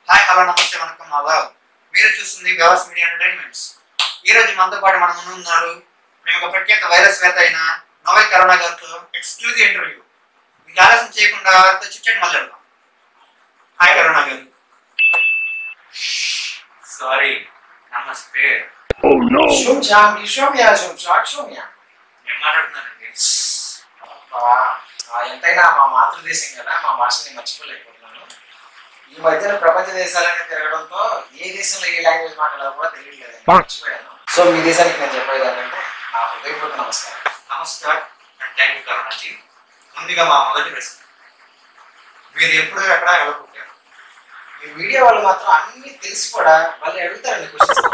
Hi hello నమస్తే వణకం ఆదాబ్ మీరు చూస్తుంది వ్యవస్ మీడియా ఎంటర్టైన్మెంట్స్ ఈ రోజు మనతో పాటు మన ముందు ఉన్నారు మేము ఒక ప్రఖ్యాత వైరస్ వేత్త అయిన నోవెల్ కరోనా గారితో ఎక్స్క్లూజివ్ ఇంటర్వ్యూ మీకు ఆలస్యం చేయకుండా వారితో చిచ్చండి మొదలెడదాం హాయ్ కరోనా గారు సారీ నమస్తే శుభ్యామి శుభ్యా శుభ్యా శుభ్యా ఏం మాట్లాడుతున్నానండి ఎంతైనా మా మాతృదేశం కదా మా భాషని మర్చిపోలేకపోతున్నాను ఈ మధ్యన ప్రపంచ దేశాలన్నీ తిరగడంతో ఏ దేశంలో ఏ లాంగ్వేజ్ మాట్లాడాలో కూడా తెలియట్లేదు మర్చిపోయాను సో మీ దేశానికి నేను చెప్పేది ఏంటంటే నా హృదయపూర్వక నమస్కారం నమస్కార్ అండ్ థ్యాంక్ యూ కరోనాజీ ముందుగా మా మొదటి ప్రశ్న మీరు ఎప్పుడు ఎక్కడ ఎలా పుట్టారు మీ మీడియా వాళ్ళు మాత్రం అన్ని తెలిసి కూడా వాళ్ళు అడుగుతారండి క్వశ్చన్స్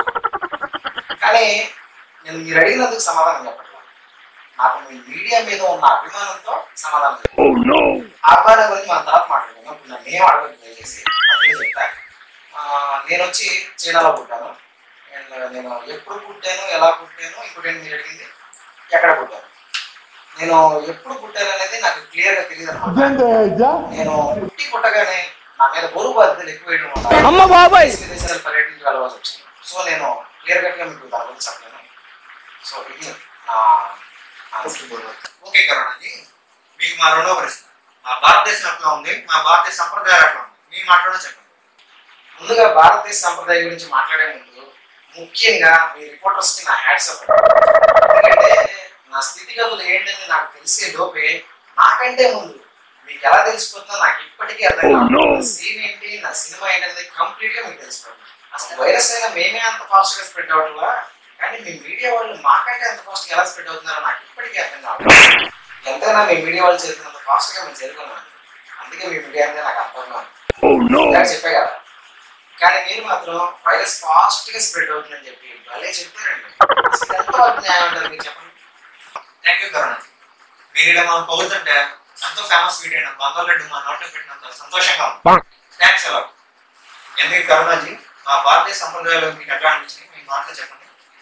కానీ నేను మీరు అడిగినందుకు సమాధానం చెప్పట్లేదు నాకు మీ మీడియా మీద ఉన్న అభిమానంతో సమాధానం చెప్పాను. ఆ అభిమానం గురించి మన తర్వాత మాట్లాడుకుందాం ఇప్పుడు నన్ను ఏం అడగదు దయచేసి మధ్యలో చెప్తా ఆ, నేను వచ్చి చైనాలో పుట్టాను అండ్ నేను ఎప్పుడు పుట్టాను ఎలా పుట్టాను ఇంకోటి ఏంటి మీరు అడిగింది ఎక్కడ పుట్టాను నేను ఎప్పుడు పుట్టాను అనేది నాకు క్లియర్గా తెలియదు అనమాట నేను పుట్టి పుట్టగానే నా మీద బరువు బాధ్యతలు ఎక్కువ వేయడం వల్ల అమ్మ బాబాయ్ దేశ విదేశాలు పర్యటించి వెళ్ళవలసి వచ్చింది సో నేను క్లియర్ కట్గా మీకు దాని గురించి చెప్పలేను సో ఇది నా answer. ఓకే కరోనాజీ మీకు మా రెండవ ప్రశ్న మా భారతదేశం ఎట్లా ఉంది మా భారతీయ సంప్రదాయాలు ఎట్లా ఉంది మీ మాటలోనే చెప్పండి ముందుగా భారతదేశ సంప్రదాయం గురించి మాట్లాడే ముందు ముఖ్యంగా మీ రిపోర్టర్స్ కి నా హ్యాట్స్ అప్ ఎందుకంటే నా స్థితిగతులు ఏంటని నాకు తెలిసే లోపే నాకంటే ముందు మీకు ఎలా తెలిసిపోతుందో నాకు ఇప్పటికీ అర్థం కాదు సీన్ ఏంటి నా సినిమా ఏంటనేది కంప్లీట్ గా మీకు తెలిసిపోతుంది అసలు వైరస్ అయినా మేమే అంత ఫాస్ట్ గా స్ప్రెడ్ అవట్లా కానీ మీ మీడియా వాళ్ళు మాకంటే అంత ఫాస్ట్ గా ఎలా స్ప్రెడ్ అవుతున్నారో నాకు ఇప్పటికీ అర్థం కాదు ఎంతైనా మీ మీడియా వాళ్ళు చేరుకున్నంత ఫాస్ట్ గా మేము చేరుకున్నాం అందుకే మీ మీడియా అంటే నాకు అర్థం కాదు ఇలా చెప్పే కదా కానీ మీరు మాత్రం వైరస్ ఫాస్ట్ గా స్ప్రెడ్ అవుతుందని చెప్పి భలే చెప్తారండి అసలు ఎంతవరకు న్యాయం అంటారు మీరు చెప్పండి థ్యాంక్ యూ కరోనాజీ మీరు ఇలా మా పొగుతుంటే ఎంతో ఫేమస్ వీడియో అయిన బంగాళరెడ్డి మా నోట్లో పెట్టినంత సంతోషంగా ఉంది థ్యాంక్స్ అలా ఎందుకు కరోనాజీ మా భారతీయ సంప్రదాయాలు మీకు ఎట్లా అనిపించింది మీ మాటలో చెప్పండి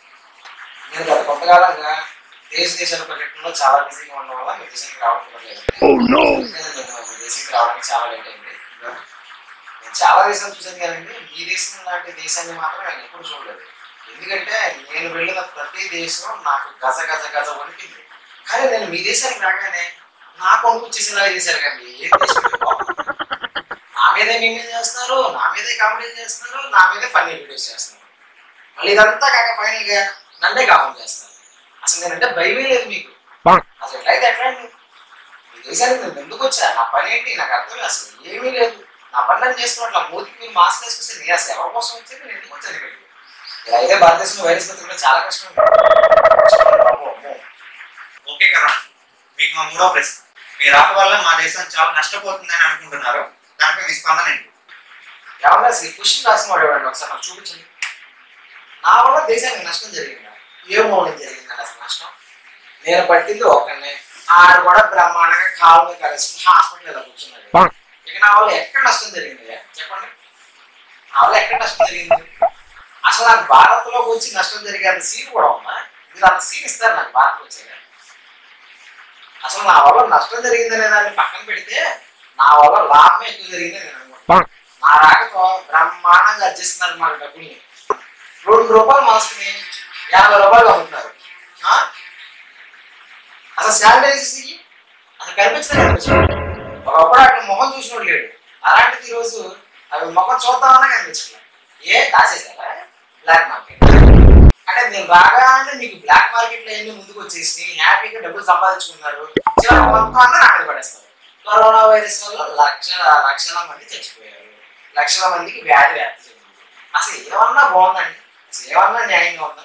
నేను గత కొంతకాలంగా దేశ దేశాల పర్యటనలో చాలా బిజీగా ఉండడం వల్ల మీ దేశానికి రావడం లేదు అందుకనే నేను మీ దేశానికి రావడానికి చాలా లేట్ అయింది నేను చాలా దేశాలు చూసాను కదండి మీ దేశం లాంటి దేశాన్ని మాత్రం నేను ఎప్పుడు చూడలేదు ఎందుకంటే నేను వెళ్ళిన ప్రతి దేశం నాకు గజ గజ గజ వణికింది కానీ నేను మీ దేశానికి రాగానే నా కొనుక్కు చేసేలాగా చేశారు కానీ ఏ దేశం ఇది బాబు? నా మీదే మీ మీద చేస్తున్నారు నా మీదే కామెడీ చేస్తున్నారు నా మీదే ఫన్నీ వీడియోస్ చేస్తున్నారు మళ్ళీ ఇదంతా కాక ఫైనల్ గా నన్నే కామెంట్ చేస్తున్నారు అసలు నేనంటే భయమే లేదు మీకు అసలు ఎట్లయితే ఎట్లా అండి మీ దేశానికి నేను ఎందుకు వచ్చా నా పని ఏంటి నాకు అర్థమే అసలు ఏమీ లేదు నా పని నేను చేసుకున్నట్ల మూతికి మీరు మాస్క్ వేసుకొస్తే నేను అసలు ఎవరి కోసం వచ్చేది నేను ఎందుకు వచ్చాను ఇక్కడికి ఇలా అయితే భారతదేశంలో వైరస్ బతకడం చాలా కష్టం చెప్పండి బాబు, అమ్మో. ఓకే కరోనా మీకు మా మూడో ప్రశ్న మీ రాక వల్ల మా దేశం చాలా నష్టపోతుందని అనుకుంటున్నారు దానిపై మీ స్పందన ఏంటి ఏమన్నా అసలు ఈ క్వశ్చన్ రాసిన వాడు ఎవరండి ఒకసారి నాకు చూపించండి నా వల్ల దేశానికి నష్టం జరిగిందా ఏ మూలం జరిగిందండి అసలు నష్టం నేను పట్టింది ఒక్కనే ఆడు కూడా బ్రహ్మాండంగా కాలు మీద కలిసి హాస్పిటల్ ఇలా కూర్చున్నాడు ఇక నా వల్ల ఎక్కడ నష్టం జరిగింది చెప్పండి నా వల్ల ఎక్కడ నష్టం జరిగింది అసలు నాకు భారత్లోకి వచ్చి నష్టం జరిగే అంత సీన్ కూడా ఉందా మీరు అంత సీన్ ఇస్తారు నాకు భారత్ వచ్చాక అసలు నా వల్ల నష్టం జరిగిందనే దాన్ని పక్కన పెడితే నా వల్ల లాభమే ఎక్కువ జరిగిందని నేను అనుకుంటున్నాను నా రాకతో బ్రహ్మాండంగా అర్జిస్తున్నారు మన డబ్బుల్ని రెండు రూపాయలు మాస్క్ని యాభై రూపాయలు అమ్ముతున్నారు ఆ? అసలు శానిటైజర్స్ ఇయ్యి అసలు కనిపించలేదు కనిపించలేదు ఒకప్పుడు అక్కడ మొహం చూసినోడు లేడు అలాంటిది ఈరోజు అవి మొహం చూద్దామన్నా కనిపించలేదు ఏ దాచేసారా బ్లాక్ మార్కెట్ అంటే నేను రాగానే మీకు బ్లాక్ మార్కెట్ లో ఎన్ని ముందుకు వచ్చేసి హ్యాపీగా డబ్బులు సంపాదించుకున్నారు చివరి మొత్తం అన్న అక్కడ పడేస్తారు కరోనా వైరస్ వల్ల లక్షల లక్షల మంది చచ్చిపోయారు లక్షల మందికి వ్యాధి వ్యాప్తి చెందింది అసలు ఏమన్నా బాగుందండి అసలు ఏమన్నా న్యాయంగా ఉందా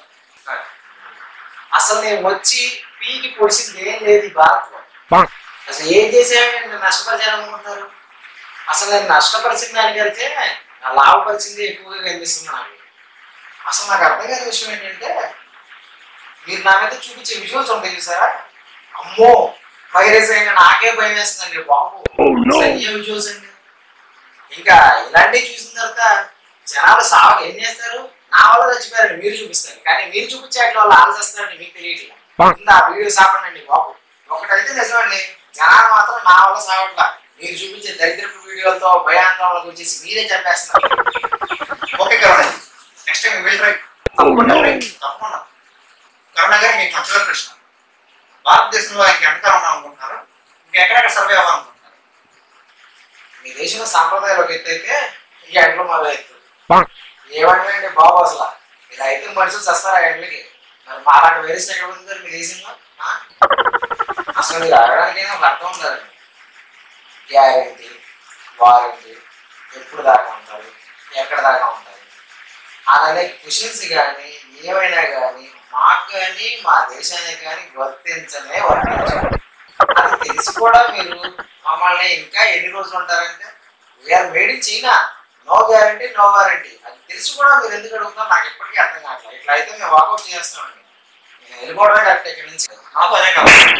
అసలు నేను వచ్చి పీకి పొడిచింది ఏం లేదు ఈ భారత్లో అసలు ఏం చేసామని నేను నష్టపరిచారనుకుంటున్నారు అసలు నేను నష్టపరిచిన దానికైతే నా లాభపరిచింది ఎక్కువగా కనిపిస్తుంది నాకు అసలు నాకు అర్థం కాని విషయం ఏంటంటే మీరు నా మీద చూపించే విజువల్స్ ఉంటాయి చూసారా అమ్మో వైరస్ అయినా నాకే భయం వేస్తుందండి బాబు అసలు ఏ విజువల్స్ అండి ఇంకా ఇలాంటివి చూసిన తర్వాత జనాలు సాగు ఏం చేస్తారు నా వల్ల చచ్చిపోయారని మీరు చూపిస్తారు కానీ మీరు చూపించే అట్లా వాళ్ళు ఆలోచిస్తారని మీకు తెలియట్లేదు కింద ఆ వీడియో సాపండి బాబు ఒకటైతే నిజమండి జనాలు మాత్రం నా వల్ల సాగట్లా మీరు చూపించే దరిద్రపు వీడియోలతో భయాందోళనకు వచ్చేసి మీరే చంపేస్తున్నారు okay Karuna next time will try తప్పకుండా try. తప్పకుండా కరుణ గారు మీకు నచ్చల ప్రశ్న భారతదేశంలో ఇంక ఎంతకాలం ఉన్నాం అనుకుంటున్నారు ఇంకెక్కడెక్కడ సర్వే అవ్వాలనుకుంటున్నారు మీ దేశంలో సాంప్రదాయాలు ఒక ఎత్తు అయితే ఈ ఎండలు మరో ఎత్తు ఏమంటే బాబు అసలు ఇలా అయితే మనుషులు చస్తారా ఎండలకి మరి మాలాంటి వైరస్ ఎక్కడ పోతుంది మీ దేశంలో ఆ? అసలు మీరు అడగడానికి ఒక అర్థం ఉండాలి గ్యారంటీ వారంటీ ఎప్పుడు దాకా ఉంటారు ఎక్కడ దాకా ఉంటారు అలానే క్వశ్చన్స్ కానీ ఏమైనా కానీ మాకు కానీ మా దేశానికి కానీ వర్తించనే వర్తించారు అది తెలిసి కూడా మీరు మమ్మల్ని ఇంకా ఎన్ని రోజులు ఉంటారంటే we're made in China no guarantee no warranty అది తెలిసి కూడా మీరు ఎందుకు అడుగుతున్నారు నాకు ఎప్పటికీ అర్థం కావట్లేదు ఇట్లా అయితే మేము వాకౌట్ చేస్తామండి నేను వెళ్ళిపోవడమే కరెక్ట్ ఇక్కడి నుంచి నాకు అదే కావాలి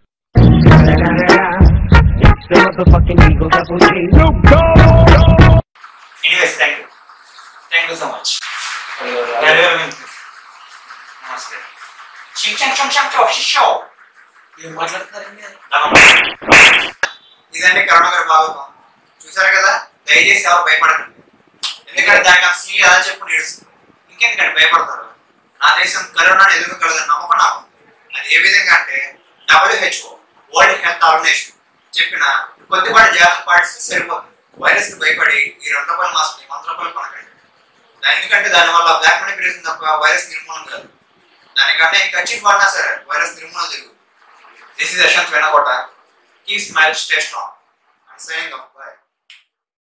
The motherfucking Eagle Double G. Anyways thank you thank you so much నమస్తే శిక్షణ శిక్షణ శిష్యో ఏం మాట్లాడుతున్నారండి ఇదండి కరోనా గారి భాగవతం చూసారు కదా దయచేసి ఎవరు భయపడకండి ఎందుకంటే దానికి అసలు ఎలా చెప్పు నేడుస్తుంది ఇంకెందుకంటే భయపడతారు నా దేశం కరోనా ఎదుర్కోగలదని నమ్మకం నాకు ఉంది. అది ఏ విధంగా అంటే డబ్ల్యూహెచ్ఓ వరల్డ్ హెల్త్ ఆర్గనైజేషన్ చెప్పిన కొద్దిపాటి జాగ్రత్త పాటిస్తే సరిపోతుంది వైరస్ కి భయపడి ఈ రెండు రూపాయలు మాసం వంద రూపాయలు కొనకండి దా- ఎందుకంటే దానివల్ల బ్లాక్ మనీ పెరుగుతుంది తప్ప వైరస్ నిర్మూలన కాదు దానికంటే ఇంకా చీఫ్ వాడినా సరే వైరస్ నిర్మూలన జరుగుతుంది దిస్ ఇస్ యశ్వంత్ వెనకోట కీ smile stay strong I'm saying